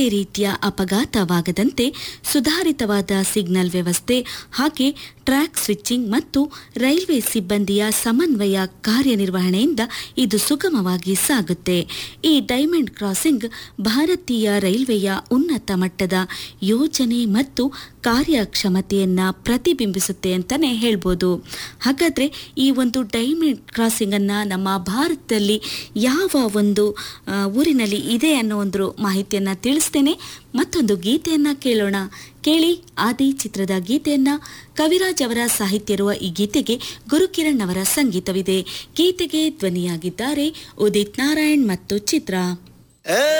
ಯಾವುದೇ ರೀತಿಯ ಅಪಘಾತವಾಗದಂತೆ ಸುಧಾರಿತವಾದ ಸಿಗ್ನಲ್ ವ್ಯವಸ್ಥೆ ಹಾಗೆ ಟ್ರ್ಯಾಕ್ ಸ್ವಿಚ್ಚಿಂಗ್ ಮತ್ತು ರೈಲ್ವೆ ಸಿಬ್ಬಂದಿಯ ಸಮನ್ವಯ ಕಾರ್ಯನಿರ್ವಹಣೆಯಿಂದ ಇದು ಸುಗಮವಾಗಿ ಸಾಗುತ್ತೆ ಈ ಡೈಮಂಡ್ ಕ್ರಾಸಿಂಗ್ ಭಾರತೀಯ ರೈಲ್ವೆಯ ಉನ್ನತ ಮಟ್ಟದ ಯೋಜನೆ ಮತ್ತು ಕಾರ್ಯಕ್ಷಮತೆಯನ್ನ ಪ್ರತಿಬಿಂಬಿಸುತ್ತೆ ಅಂತಾನೆ ಹೇಳ್ಬೋದು ಹಾಗಾದ್ರೆ ಈ ಒಂದು ಡೈಮಂಡ್ ಕ್ರಾಸಿಂಗ್ ಅನ್ನ ನಮ್ಮ ಭಾರತದಲ್ಲಿ ಯಾವ ಒಂದು ಆ, ಊರಿನಲ್ಲಿ ಇದೆ ಅನ್ನೋ ಒಂದು ಮಾಹಿತಿಯನ್ನ ತಿಳಿಸ್ತೇನೆ ಮತ್ತೊಂದು ಗೀತೆಯನ್ನ ಕೇಳೋಣ ಕೇಳಿ ಆದಿ ಚಿತ್ರದ ಗೀತೆಯನ್ನ ಕವಿರಾಜ್ ಅವರ ಸಾಹಿತ್ಯ ಇರುವ ಈ ಗೀತೆಗೆ ಗುರುಕಿರಣ್ ಅವರ ಸಂಗೀತವಿದೆ ಗೀತೆಗೆ ಧ್ವನಿಯಾಗಿದ್ದಾರೆ ಉದಿತ್ ನಾರಾಯಣ್ ಮತ್ತು ಚಿತ್ರ ಏ